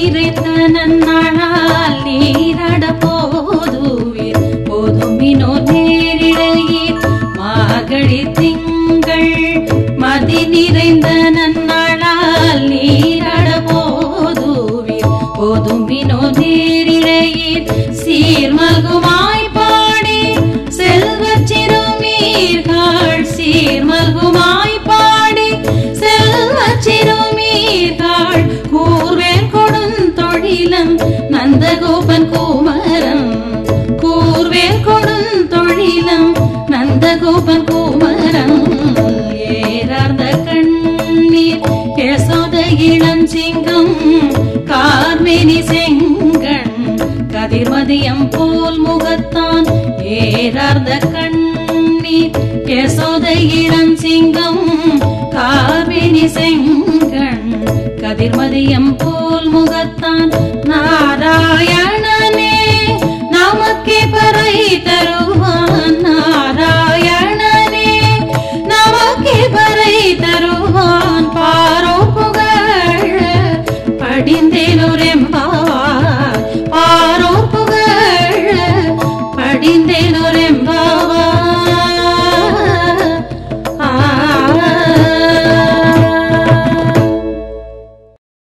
நிறைந்த நன்னாளால் நீராட போதுவீர் போதுமினோ நேரிழையீர் மாகழி திங்கள் மதி நிறைந்த நன்னாளால் நீராட போதுவீர் போதுமினோ நேரிழையீர் சீர்மகுமாய் பாடி செல்வச் சிறுமீர்கள் சீர்மகுமாய் பாடி செல்வச் சிறுமீர்கள் கூர்வேல் கொடுந்தொழிலன் நந்தகோபன் குமரன் கூர்வேல் கொடுந்தொழிலன் நந்தகோபன் குமரன் ஏறார்ந்த கண்ணீர் யசோத இளஞ்சிங்கம் கார்மேனி செங்கண் கதிர்மதியம் போல் முகத்தான் ஏறார்ந்த கண்ணீர் யசோத இளஞ்சிங்கம் கார்மேனி செங்கண் கதிர்மதியம் போல் முகத்தான் நாராயணனே நமக்கே பறை தருவாய்